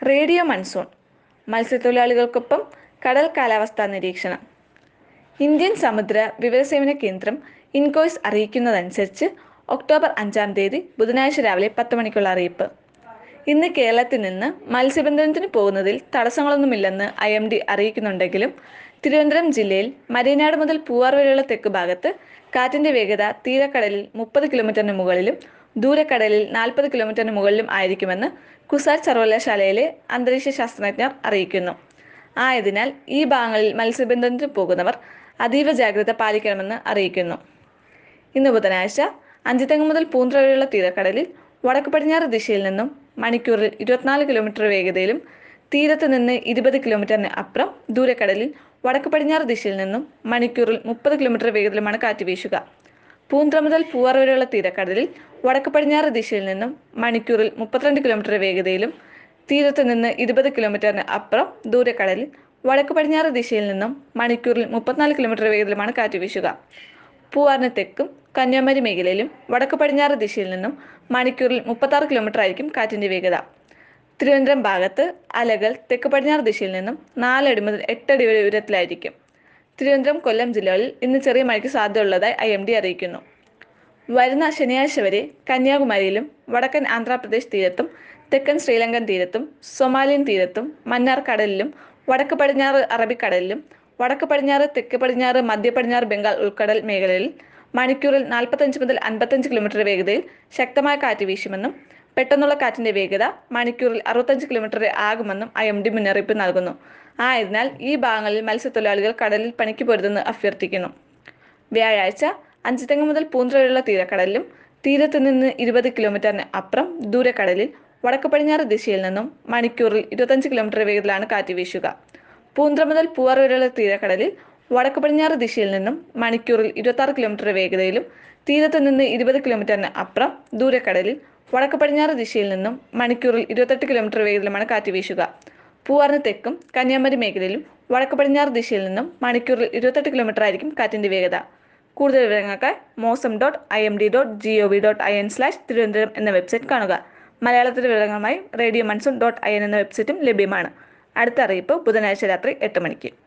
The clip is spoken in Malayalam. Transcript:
റേഡിയോ മൺസൂൺ മത്സ്യത്തൊഴിലാളികൾക്കൊപ്പം കടൽ കാലാവസ്ഥാ നിരീക്ഷണം ഇന്ത്യൻ സമുദ്ര വിവരസേവന കേന്ദ്രം ഇൻകോയ്സ് അറിയിക്കുന്നതനുസരിച്ച് ഒക്ടോബർ അഞ്ചാം തീയതി ബുധനാഴ്ച രാവിലെ പത്ത് മണിക്കുള്ള അറിയിപ്പ് ഇന്ന് കേരളത്തിൽ നിന്ന് മത്സ്യബന്ധനത്തിന് പോകുന്നതിൽ തടസ്സങ്ങളൊന്നുമില്ലെന്ന് ഐ എം ഡി അറിയിക്കുന്നുണ്ടെങ്കിലും തിരുവനന്തപുരം ജില്ലയിൽ മരീനാട് മുതൽ പൂവാർ വരെയുള്ള തെക്ക് ഭാഗത്ത് കാറ്റിന്റെ വേഗത തീരക്കടലിൽ മുപ്പത് കിലോമീറ്ററിന് മുകളിലും ദൂരക്കടലിൽ നാൽപ്പത് കിലോമീറ്ററിന് മുകളിലും ആയിരിക്കുമെന്ന് കുസാറ്റ് സർവകലാശാലയിലെ അന്തരീക്ഷ ശാസ്ത്രജ്ഞർ അറിയിക്കുന്നു ആയതിനാൽ ഈ ഭാഗങ്ങളിൽ മത്സ്യബന്ധനത്തിന് പോകുന്നവർ അതീവ ജാഗ്രത പാലിക്കണമെന്ന് അറിയിക്കുന്നു ഇന്ന് ബുധനാഴ്ച അഞ്ചുതെങ്ങ് മുതൽ പൂന്ത്ര വരെയുള്ള തീരക്കടലിൽ വടക്ക് പടിഞ്ഞാറ് ദിശയിൽ നിന്നും മണിക്കൂറിൽ ഇരുപത്തിനാല് കിലോമീറ്റർ വേഗതയിലും തീരത്ത് നിന്ന് ഇരുപത് കിലോമീറ്ററിന് അപ്പുറം ദൂരക്കടലിൽ വടക്ക് പടിഞ്ഞാറ് ദിശയിൽ നിന്നും മണിക്കൂറിൽ മുപ്പത് കിലോമീറ്റർ വേഗത്തിലുമാണ് കാറ്റ് വീശുക പൂന്ത്ര മുതൽ പൂവാർ വരെയുള്ള തീരക്കടലിൽ വടക്ക് പടിഞ്ഞാറ് ദിശയിൽ നിന്നും മണിക്കൂറിൽ മുപ്പത്തിരണ്ട് കിലോമീറ്റർ വേഗതയിലും തീരത്ത് നിന്ന് ഇരുപത് കിലോമീറ്ററിന് അപ്പുറം ദൂരക്കടലിൽ വടക്ക് പടിഞ്ഞാറ് ദിശയിൽ നിന്നും മണിക്കൂറിൽ മുപ്പത്തിനാല് കിലോമീറ്റർ വേഗത്തിലുമാണ് കാറ്റ് വീശുക പൂവാറിന് തെക്കും കന്യാകുമാരി മേഖലയിലും വടക്ക് പടിഞ്ഞാറ് ദിശയിൽ നിന്നും മണിക്കൂറിൽ മുപ്പത്താറ് കിലോമീറ്റർ ആയിരിക്കും കാറ്റിന്റെ വേഗത തിരുവനന്തപുരം ഭാഗത്ത് അലകൾ തെക്ക് പടിഞ്ഞാറ് ദിശയിൽ നിന്നും നാലടി മുതൽ എട്ടടി വരെ ഉയരത്തിലായിരിക്കും തിരുവനന്തപുരം കൊല്ലം ജില്ലകളിൽ ഇന്ന് ചെറിയ മഴയ്ക്ക് സാധ്യതയുള്ളതായി ഐ എം ഡി അറിയിക്കുന്നു വരുന്ന ശനിയാഴ്ച വരെ കന്യാകുമാരിയിലും വടക്കൻ ആന്ധ്രാപ്രദേശ് തീരത്തും തെക്കൻ ശ്രീലങ്കൻ തീരത്തും സൊമാലിയൻ തീരത്തും മന്നാർ കടലിലും വടക്ക് പടിഞ്ഞാറ് അറബിക്കടലിലും വടക്ക് പടിഞ്ഞാറ് തെക്ക് പടിഞ്ഞാറ് മധ്യ പടിഞ്ഞാറ് ബംഗാൾ ഉൾക്കടൽ മേഖലയിൽ മണിക്കൂറിൽ നാൽപ്പത്തഞ്ച് മുതൽ അൻപത്തഞ്ച് കിലോമീറ്റർ വേഗതയിൽ ശക്തമായ കാറ്റ് വീശുമെന്നും പെട്ടെന്നുള്ള കാറ്റിന്റെ വേഗത മണിക്കൂറിൽ അറുപത്തഞ്ച് കിലോമീറ്റർ ആകുമെന്നും ഐ എം ഡി മുന്നറിയിപ്പ് നൽകുന്നു ആയതിനാൽ ഈ ഭാഗങ്ങളിൽ മത്സ്യത്തൊഴിലാളികൾ കടലിൽ പണിക്ക് പൊരുതെന്ന് അഭ്യർത്ഥിക്കുന്നു വ്യാഴാഴ്ച അഞ്ചുതെങ്ങ് മുതൽ പൂന്ത്ര വരെയുള്ള തീരക്കടലിലും തീരത്ത് നിന്ന് ഇരുപത് കിലോമീറ്ററിന് അപ്പുറം ദൂരക്കടലിൽ വടക്ക് പടിഞ്ഞാറ് ദിശയിൽ നിന്നും മണിക്കൂറിൽ ഇരുപത്തഞ്ച് കിലോമീറ്റർ വേഗത്തിലാണ് കാറ്റ് വീശുക പൂന്ത്ര മുതൽ പൂവാർ വരെയുള്ള തീരക്കടലിൽ വടക്ക് പടിഞ്ഞാറ് ദിശയിൽ നിന്നും മണിക്കൂറിൽ ഇരുപത്തി കിലോമീറ്റർ വേഗതയിലും തീരത്ത് നിന്ന് ഇരുപത് കിലോമീറ്ററിന് അപ്പുറം ദൂരക്കടലിൽ വടക്ക് പടിഞ്ഞാറ് ദിശയിൽ നിന്നും മണിക്കൂറിൽ ഇരുപത്തെട്ട് കിലോമീറ്റർ വേഗത്തിലുമാണ് കാറ്റ് വീശുക പൂവാറിന് തെക്കും കന്യാകുമാരി മേഖലയിലും വടക്ക് പടിഞ്ഞാറ് ദിശയിൽ നിന്നും മണിക്കൂറിൽ ഇരുപത്തെട്ട് കിലോമീറ്റർ ആയിരിക്കും കാറ്റിന്റെ വേഗത കൂടുതൽ വിവരങ്ങൾക്കായി mausam dot I M D dot G O V dot I N slash Thiruvananthapuram എന്ന വെബ്സൈറ്റ് കാണുക മലയാളത്തിലെ വിവരങ്ങളുമായി radio monsoon dot I N എന്ന വെബ്സൈറ്റും ലഭ്യമാണ് അടുത്ത അറിയിപ്പ് ബുധനാഴ്ച രാത്രി എട്ട് മണിക്ക്